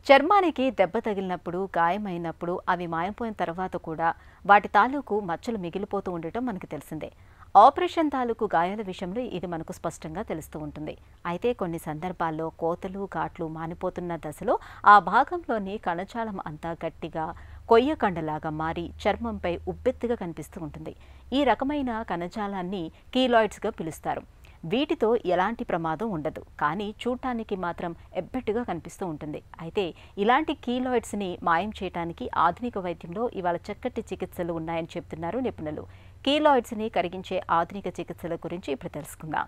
చర్మానికి దెబ్బ తగిలినప్పుడు గాయమైనప్పుడు అవి మాయపోయిన తర్వాత కూడా వాటి తాలూకు మచ్చలు మిగిలిపోతూ ఉండటం మనకు తెలిసిందే ఆపరేషన్ తాలూకు గాయాల విషయంలో ఇది మనకు స్పష్టంగా తెలుస్తూ ఉంటుంది అయితే కొన్ని సందర్భాల్లో కోతలు ఘాట్లు మానిపోతున్న దశలో ఆ భాగంలోని కణజాలం అంతా గట్టిగా కొయ్య కండలాగా మారి చర్మంపై ఉబ్బెత్తుగా కనిపిస్తూ ఉంటుంది ఈ రకమైన కణజాలాన్ని కీలాయిడ్స్గా పిలుస్తారు వీటితో ఎలాంటి ప్రమాదం ఉండదు కానీ చూడటానికి మాత్రం ఎబ్బెట్టుగా కనిపిస్తూ ఉంటుంది అయితే ఇలాంటి కీలాయిడ్స్ని మాయం చేయడానికి ఆధునిక వైద్యంలో ఇవాళ చక్కటి చికిత్సలు ఉన్నాయని చెప్తున్నారు నిపుణులు కీలాయిడ్స్ని కరిగించే ఆధునిక చికిత్సల గురించి ఇప్పుడు తెలుసుకుందాం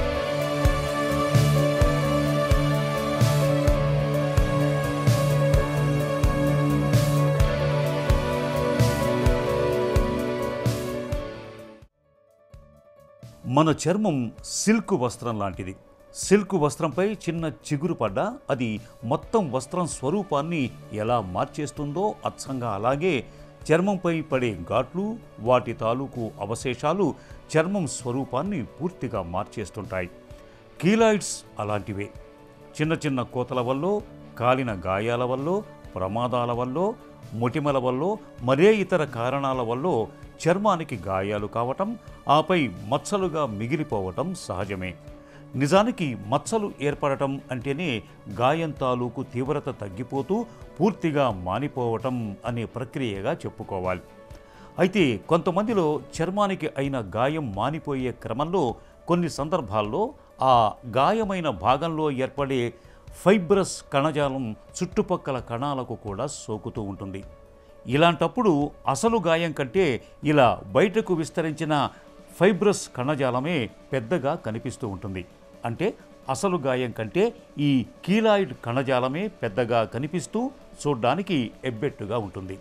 మన చర్మం సిల్క్ వస్త్రం లాంటిది సిల్క్ వస్త్రంపై చిన్న చిగురు పడ్డా అది మొత్తం వస్త్రం స్వరూపాన్ని ఎలా మార్చేస్తుందో అచ్చంగా అలాగే చర్మంపై పడే ఘాట్లు వాటి తాలూకు అవశేషాలు చర్మం స్వరూపాన్ని పూర్తిగా మార్చేస్తుంటాయి కీలాయిడ్స్ అలాంటివే చిన్న చిన్న కోతల వల్ల కాలిన గాయాల వల్ల ప్రమాదాల వల్ల మొటిమల వల్ల మరే ఇతర కారణాల వల్ల చర్మానికి గాయాలు కావటం ఆపై మచ్చలుగా మిగిలిపోవటం సహజమే నిజానికి మచ్చలు ఏర్పడటం అంటేనే గాయం తాలూకు తీవ్రత తగ్గిపోతూ పూర్తిగా మానిపోవటం అనే ప్రక్రియగా చెప్పుకోవాలి అయితే కొంతమందిలో చర్మానికి అయిన గాయం మానిపోయే క్రమంలో కొన్ని సందర్భాల్లో ఆ గాయమైన భాగంలో ఏర్పడే ఫైబ్రస్ కణజాలం చుట్టుపక్కల కణాలకు కూడా సోకుతూ ఉంటుంది ఇలాంటప్పుడు అసలు గాయం కంటే ఇలా బయటకు విస్తరించిన ఫైబ్రస్ కణజాలమే పెద్దగా కనిపిస్తూ ఉంటుంది అంటే అసలు గాయం కంటే ఈ కీలాయిడ్ కణజాలమే పెద్దగా కనిపిస్తూ చూడ్డానికి ఎబ్బెట్టుగా ఉంటుంది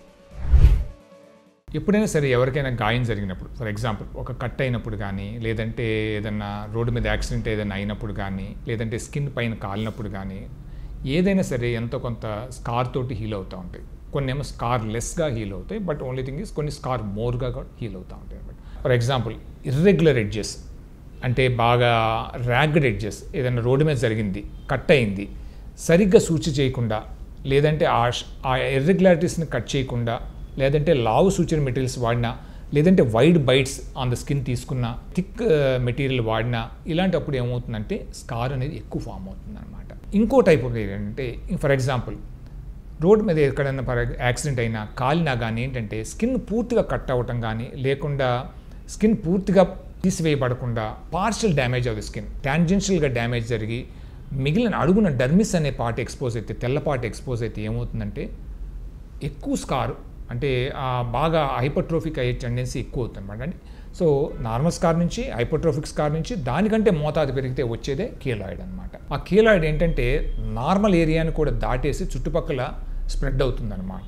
ఎప్పుడైనా సరే ఎవరికైనా గాయం జరిగినప్పుడు ఫర్ ఎగ్జాంపుల్ ఒక కట్ అయినప్పుడు కానీ లేదంటే ఏదన్నా రోడ్డు మీద యాక్సిడెంట్ ఏదైనా అయినప్పుడు కానీ లేదంటే స్కిన్ పైన కాలినప్పుడు కానీ ఏదైనా సరే ఎంతో కొంత స్కార్ తోటి హీల్ అవుతూ ఉంటాయి కొన్ని ఏమో స్కార్ లెస్గా హీల్ అవుతాయి బట్ ఓన్లీ థింగ్ ఇస్ కొన్ని స్కార్ మోర్గా కూడా హీల్ అవుతూ ఉంటాయి అనమాట ఫర్ ఎగ్జాంపుల్ ఇర్రెగ్యులర్ ఎడ్జెస్ అంటే బాగా ర్యాగ్డ్ ఎడ్జెస్ ఏదైనా రోడ్డు మీద జరిగింది కట్ అయింది సరిగ్గా సూచి చేయకుండా లేదంటే ఆ ఆ ఇర్రెగ్యులారిటీస్ని కట్ చేయకుండా లేదంటే లావు సూచన మెటీరియల్స్ వాడినా లేదంటే wide bites on the skin తీసుకున్న థిక్ మెటీరియల్ వాడినా ఇలాంటప్పుడు ఏమవుతుందంటే స్కార్ అనేది ఎక్కువ ఫామ్ అవుతుంది అనమాట ఇంకో టైప్ ఆఫ్ ఏంటంటే ఫర్ ఎగ్జాంపుల్ రోడ్ మీద ఎక్కడైనా ఫర్ యాక్సిడెంట్ అయినా కాలినా కానీ ఏంటంటే స్కిన్ పూర్తిగా కట్ అవ్వటం కానీ లేకుండా స్కిన్ పూర్తిగా తీసివేయబడకుండా partial damage of the skin టాంజెన్షియల్గా డ్యామేజ్ జరిగి మిగిలిన అడుగున డర్మిస్ అనే పార్ట్ ఎక్స్పోజ్ అయితే తెల్లపాటి ఎక్స్పోజ్ అయితే ఏమవుతుందంటే ఎక్కువ స్కార్ అంటే ఆ బాగా హైపర్ట్రోఫిక్ అయ్యే టెండెన్సీ ఎక్కువ అవుతుంది అనమాట అంటే సో నార్మల్ స్కార్ నుంచి హైపర్ట్రోఫిక్ స్కార్ నుంచి దానికంటే మోతాదు పెరిగితే వచ్చేదే కీలాయిడ్ అనమాట ఆ కీలాయిడ్ ఏంటంటే నార్మల్ ఏరియాని కూడా దాటేసి చుట్టుపక్కల స్ప్రెడ్ అవుతుందన్నమాట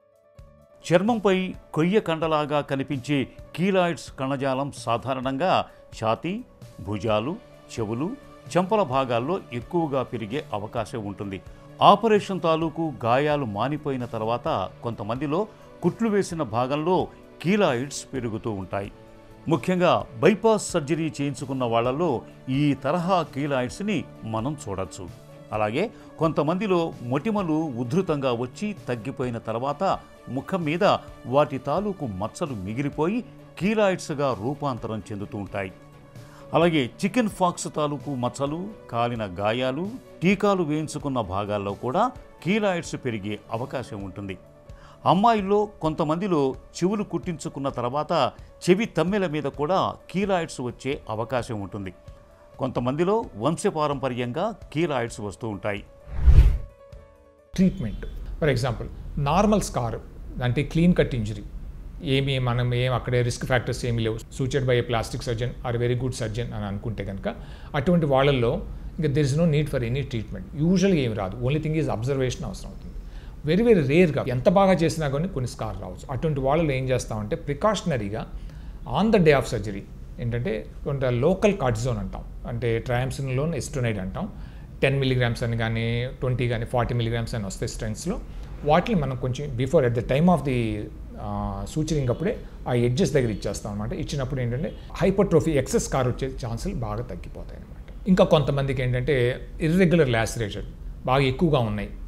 చర్మంపై కొయ్య కండలాగా కనిపించే కీలాయిడ్స్ కణజాలం సాధారణంగా ఛాతీ భుజాలు చెవులు చెంపల భాగాల్లో ఎక్కువగా పెరిగే అవకాశం ఉంటుంది ఆపరేషన్ తాలూకు గాయాలు మానిపోయిన తర్వాత కొంతమందిలో కుట్లు వేసిన భాగంలో కీలాయిడ్స్ పెరుగుతూ ఉంటాయి ముఖ్యంగా బైపాస్ సర్జరీ చేయించుకున్న వాళ్ళలో ఈ తరహా కీలాయిడ్స్ని మనం చూడొచ్చు అలాగే కొంతమందిలో మొటిమలు ఉధృతంగా వచ్చి తగ్గిపోయిన తర్వాత ముఖం మీద వాటి తాలూకు మచ్చలు మిగిలిపోయి కీలాయిడ్స్గా రూపాంతరం చెందుతూ ఉంటాయి అలాగే చికెన్ ఫాక్స్ తాలూకు మచ్చలు కాలిన గాయాలు టీకాలు వేయించుకున్న భాగాల్లో కూడా కీలాయిడ్స్ పెరిగే అవకాశం ఉంటుంది అమ్మాయిల్లో కొంతమందిలో చెవులు కుట్టించుకున్న తర్వాత చెవి తమ్మెల మీద కూడా కీలాయిడ్స్ వచ్చే అవకాశం ఉంటుంది కొంతమందిలో వంశపారంపర్యంగా కీలాయిడ్స్ వస్తూ ఉంటాయి treatment for example normal scar అంటే క్లీన్ కట్ ఇంజరీ ఏమి మనం ఏం అక్కడే రిస్క్ ఫ్యాక్టర్స్ ఏమీ లేవు sutured by a plastic surgeon or very good surgeon అని అనుకుంటే కనుక అటువంటి వాళ్ళల్లో ఇంకా there is no need for any treatment యూజువల్గా ఏమి రాదు ఓన్లీ థింగ్ ఈజ్ అబ్జర్వేషన్ అవసరం అవుతుంది వెరీ వెరీ రేర్గా ఎంత బాగా చేసినా కానీ కొన్ని స్కార్ రావచ్చు అటువంటి వాళ్ళలో ఏం చేస్తామంటే ప్రికాషనరీగా on the day of surgery ఏంటంటే కొంత లోకల్ కార్టిజోన్ అంటాం అంటే ట్రయాంసిన్లోన్ ఎస్టోనైడ్ అంటాం టెన్ మిలీగ్రామ్స్ అని కానీ ట్వంటీ కానీ ఫార్టీ మిలీగ్రామ్స్ అని వస్తాయి స్ట్రెంగ్స్లో వాటిని మనం కొంచెం before at the time of the suturing అప్పుడే ఆ ఎడ్జెస్ దగ్గర ఇచ్చేస్తాం అనమాట ఇచ్చినప్పుడు ఏంటంటే హైపర్ట్రోఫీ ఎక్సెస్ కార్ వచ్చే ఛాన్సులు బాగా తగ్గిపోతాయి అనమాట ఇంకా కొంతమందికి ఏంటంటే ఇర్రెగ్యులర్ లాసిరేషన్ బాగా ఎక్కువగా ఉన్నాయి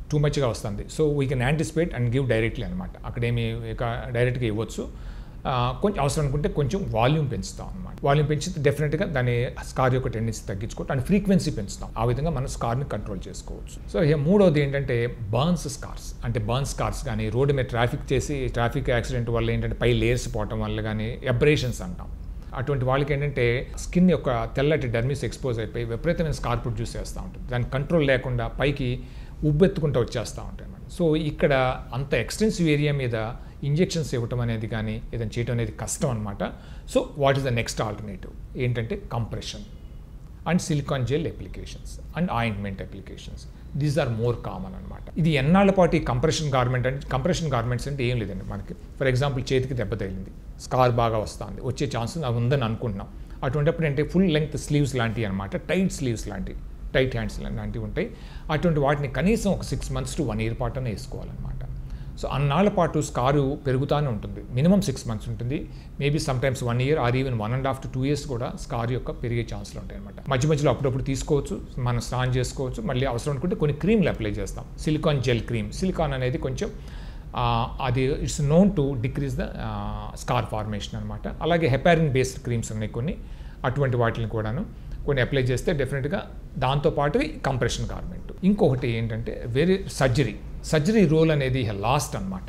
టూ మచ్గా వస్తుంది so we can anticipate and give directly అనమాట అక్కడేమి ఇక డైరెక్ట్గా ఇవ్వచ్చు ఆ, కొంచెం అవసరం అనుకుంటే కొంచెం వాల్యూమ్ పెంచుతాం అనమాట వాల్యూమ్ పెంచితే డెఫినెట్గా దాని స్కార్ యొక్క టెండెన్సీ తగ్గించుకోవచ్చు అండ్ ఫ్రీక్వెన్సీ పెంచుతాం ఆ విధంగా మనం స్కార్ని కంట్రోల్ చేసుకోవచ్చు సో ఇక మూడోది ఏంటంటే బర్న్స్ స్కార్స్ అంటే బర్న్స్ స్కార్స్ కానీ రోడ్డు మీద ట్రాఫిక్ చేసి ట్రాఫిక్ యాక్సిడెంట్ వల్ల ఏంటంటే పై లేయర్స్ పోవటం వల్ల కానీ ఎబ్రేషన్స్ అంటాం అటువంటి వాళ్ళకి ఏంటంటే స్కిన్ యొక్క తెల్లటి డర్మిస్ ఎక్స్పోజ్ అయిపోయి విపరీతమైన స్కార్ ప్రొడ్యూస్ చేస్తూ ఉంటుంది దాని కంట్రోల్ లేకుండా పైకి ఉబ్బెత్తుకుంటూ వచ్చేస్తూ ఉంటాయి అన్నమాట సో ఇక్కడ అంత ఎక్స్టెన్సివ్ ఏరియా మీద ఇంజెక్షన్స్ ఇవ్వటం అనేది కానీ ఏదైనా చేయటం అనేది కష్టం అనమాట so what is the next alternative ఏంటంటే compression and silicone gel applications and ointment applications these are more common అనమాట ఇది ఎన్నాళ్ళ పాటు ఈ కంప్రెషన్ గార్మెంట్ అంటే కంప్రెషన్ గార్మెంట్స్ అంటే ఏం లేదండి మనకి ఫర్ ఎగ్జాంపుల్ చేతికి దెబ్బ తగిలింది స్కార్ బాగా వస్తుంది వచ్చే ఛాన్స్ అది ఉందని అనుకుంటున్నాం అటువంటిప్పుడు అంటే ఫుల్ లెంగ్త్ స్లీవ్స్ లాంటివి అనమాట టైట్ స్లీవ్స్ లాంటివి టైట్ హ్యాండ్స్ లాంటివి ఉంటాయి అటువంటి వాటిని కనీసం ఒక six months to one year పాటునే వేసుకోవాలన్నమాట సో అన్నాళ్ళ పాటు స్కారు పెరుగుతూనే ఉంటుంది మినిమం సిక్స్ మంత్స్ ఉంటుంది maybe sometimes one year or even one and half to two years కూడా స్కార్ యొక్క పెరిగే ఛాన్స్లు ఉంటాయి అనమాట మధ్య మధ్యలో అప్పుడప్పుడు తీసుకోవచ్చు మనం స్నానం చేసుకోవచ్చు మళ్ళీ అవసరం అనుకుంటే కొన్ని క్రీమ్లు అప్లై చేస్తాం సిలికాన్ జెల్ క్రీమ్ సిలికాన్ అనేది కొంచెం ఆ, అది it's known to decrease the scar formation అనమాట అలాగే హెపారిన్ బేస్డ్ క్రీమ్స్ ఉన్నాయి కొన్ని అటువంటి వాటిని కూడాను కొన్ని అప్లై చేస్తే డెఫినెట్గా దాంతోపాటు కంప్రెషన్ గార్మెంట్ ఇంకొకటి ఏంటంటే వేరే సర్జరీ సర్జరీ రోల్ అనేది లాస్ట్ అనమాట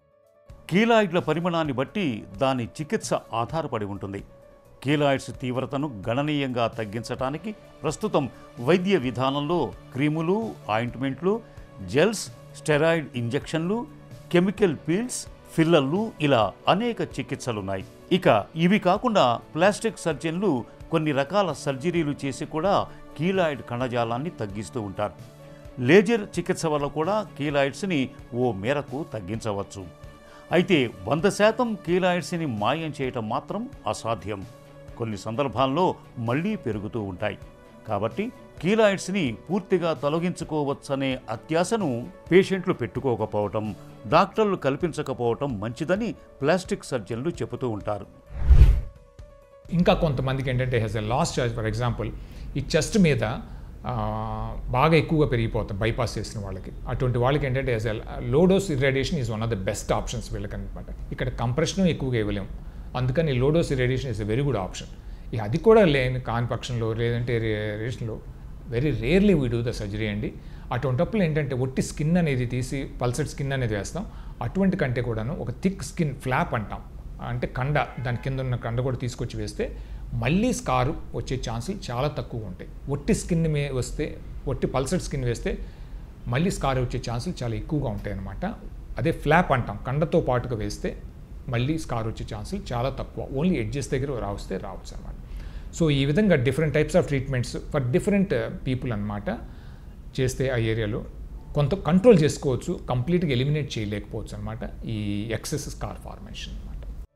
కీలాయిడ్ల పరిమాణాన్ని బట్టి దాని చికిత్స ఆధారపడి ఉంటుంది కీలాయిడ్స్ తీవ్రతను గణనీయంగా తగ్గించడానికి ప్రస్తుతం వైద్య విధానంలో క్రీములు ఆయింట్మెంట్లు జెల్స్ స్టెరాయిడ్ ఇంజెక్షన్లు కెమికల్ పీల్స్ ఫిల్లర్లు ఇలా అనేక చికిత్సలున్నాయి ఇక ఇవి కాకుండా ప్లాస్టిక్ సర్జన్లు కొన్ని రకాల సర్జరీలు చేసి కూడా కీలాయిడ్ కణజాలాన్ని తగ్గిస్తూ ఉంటారు లేజర్ చికిత్స వల్ల కూడా కీలాయిడ్స్ని ఓ మేరకు తగ్గించవచ్చు అయితే వంద శాతం కీలాయిడ్స్ని మాయం చేయటం మాత్రం అసాధ్యం కొన్ని సందర్భాల్లో మళ్ళీ పెరుగుతూ ఉంటాయి కాబట్టి కీలాయిడ్స్ని పూర్తిగా తొలగించుకోవచ్చనే అత్యాశను పేషెంట్లు పెట్టుకోకపోవటం డాక్టర్లు కల్పించకపోవటం మంచిదని ప్లాస్టిక్ సర్జన్లు చెబుతూ ఉంటారు ఇంకా కొంతమందికి ఏంటంటే has a last charge for example ఈ చెస్ట్ మీద ఆ, బాగా ఎక్కువగా పెరిగిపోతాం బైపాస్ చేసిన వాళ్ళకి అటువంటి వాళ్ళకి ఏంటంటే as a low dose irradiation is one of the best options వీళ్ళకి అనమాట ఇక్కడ కంప్రెషన్ ఎక్కువగా ఇవ్వలేము అందుకని low dose irradiation is a very good option ఇక అది కూడా లేని కాని పక్షంలో లేదంటే రేషన్లో very rarely we do the surgery అండి అటువంటిప్పుడు ఏంటంటే ఒట్టి స్కిన్ అనేది తీసి పల్సెడ్ స్కిన్ అనేది వేస్తాం అటువంటి కంటే కూడాను ఒక థిక్ స్కిన్ ఫ్లాప్ అంటాం అంటే కండ దాని కింద ఉన్న కండ కూడా తీసుకొచ్చి వేస్తే మళ్ళీ స్కారు వచ్చే ఛాన్సులు చాలా తక్కువ ఉంటాయి ఒట్టి స్కిన్ మే వస్తే ఒట్టి పల్సెడ్ స్కిన్ వేస్తే మళ్ళీ స్కార్ వచ్చే ఛాన్సులు చాలా ఎక్కువగా ఉంటాయి అన్నమాట అదే ఫ్లాప్ అంటాం కండతో పాటుగా వేస్తే మళ్ళీ స్కార్ వచ్చే ఛాన్సులు చాలా తక్కువ ఓన్లీ ఎడ్జెస్ దగ్గర రావస్తే రావచ్చు అనమాట సో ఈ విధంగా different types of treatments for different people అన్నమాట చేస్తే ఆ ఏరియాలో కొంత కంట్రోల్ చేసుకోవచ్చు కంప్లీట్గా ఎలిమినేట్ చేయలేకపోవచ్చు అనమాట ఈ ఎక్సెస్ స్కార్ ఫార్మేషన్ అనమాట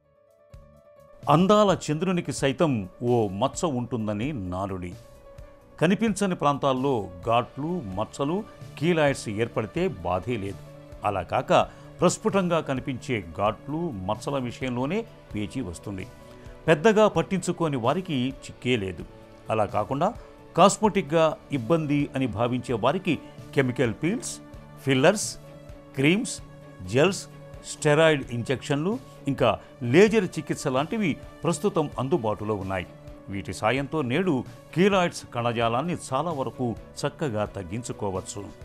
అందాల చంద్రునికి సైతం ఓ మచ్చ ఉంటుందని నానుడి కనిపించని ప్రాంతాల్లో ఘాట్లు మచ్చలు కీలాయిడ్స్ ఏర్పడితే బాధే లేదు అలా కాక ప్రస్ఫుటంగా కనిపించే ఘాట్లు మచ్చల విషయంలోనే పేచీ వస్తుంది పెద్దగా పట్టించుకోని వారికి చిక్కే లేదు అలా కాకుండా కాస్మెటిక్గా ఇబ్బంది అని భావించే వారికి chemical peels fillers creams gels steroid ఇంజెక్షన్లు ఇంకా లేజర్ చికిత్స లాంటివి ప్రస్తుతం అందుబాటులో ఉన్నాయి వీటి సాయంతో నేడు కీలాయిడ్స్ కణజాలాన్ని చాలా వరకు చక్కగా తగ్గించుకోవచ్చు